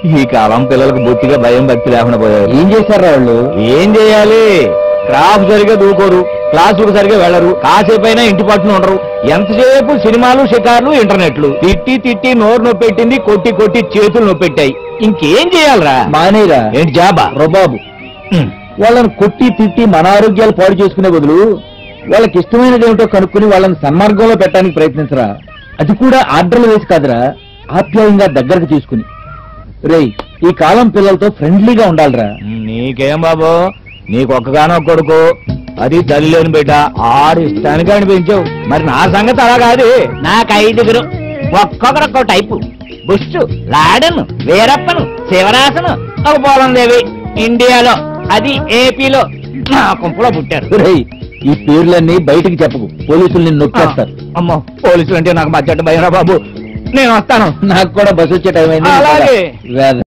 ఈ కాలం పిల్లలకు బొత్తిగా భయం భక్తి లేకుండా పోయారు ఏం చేశారా వాళ్ళు ఏం చేయాలి క్రాప్ సరిగా దూకోరు క్లాసులకు సరిగా వెళ్ళరు కాసేపైనా ఇంటి పట్టున ఉండరు ఎంతసేపు సినిమాలు షికార్లు ఇంటర్నెట్లు తిట్టి తిట్టి నోరు నొప్పెట్టింది కొట్టి కొట్టి చేతులు నొప్పెట్టాయి ఇంకేం చేయాలరా మానేరా ఏంటి జాబా రబాబు హ్మ్. వాళ్ళని కొట్టి తిట్టి మన ఆరోగ్యాలు పాడు చేసుకునే బదులు వాళ్ళకి ఇష్టమైనది ఏమిటో కనుక్కుని వాళ్ళని సన్మార్గంలో పెట్టడానికి ప్రయత్నించరా అది కూడా ఆర్డర్లు వేసి కాదురా ఆప్యాయంగా దగ్గరకు తీసుకుని రేయ్ ఈ కాలం పిల్లలతో ఫ్రెండ్లీగా ఉండాలిరా నీకేం బాబు నీకొక్కగానో కొడుకు అది తల్లి లేని బిడ్డ ఆరు ఇష్టానికి అనిపించావు మరి నా సంగతి అలా కాదు నాకు ఐదుగురు ఒక్కొక్కరు type Bush Laden Veerappan Sivarasan ఒక పోలం దేవి ఇండియాలో అది ఏపీలో నా కుంపలో పుట్టారు రేయ్ ఈ పేర్లన్నీ బయటికి చెప్పకు పోలీసులు నిన్ను నొక్కేస్తారు అమ్మో పోలీసులు అంటే నాకు మధ్య భయం రా బాబు నేను వస్తాను నాకు కూడా బస్సు వచ్చే టైం అయింది అలాగే. వేద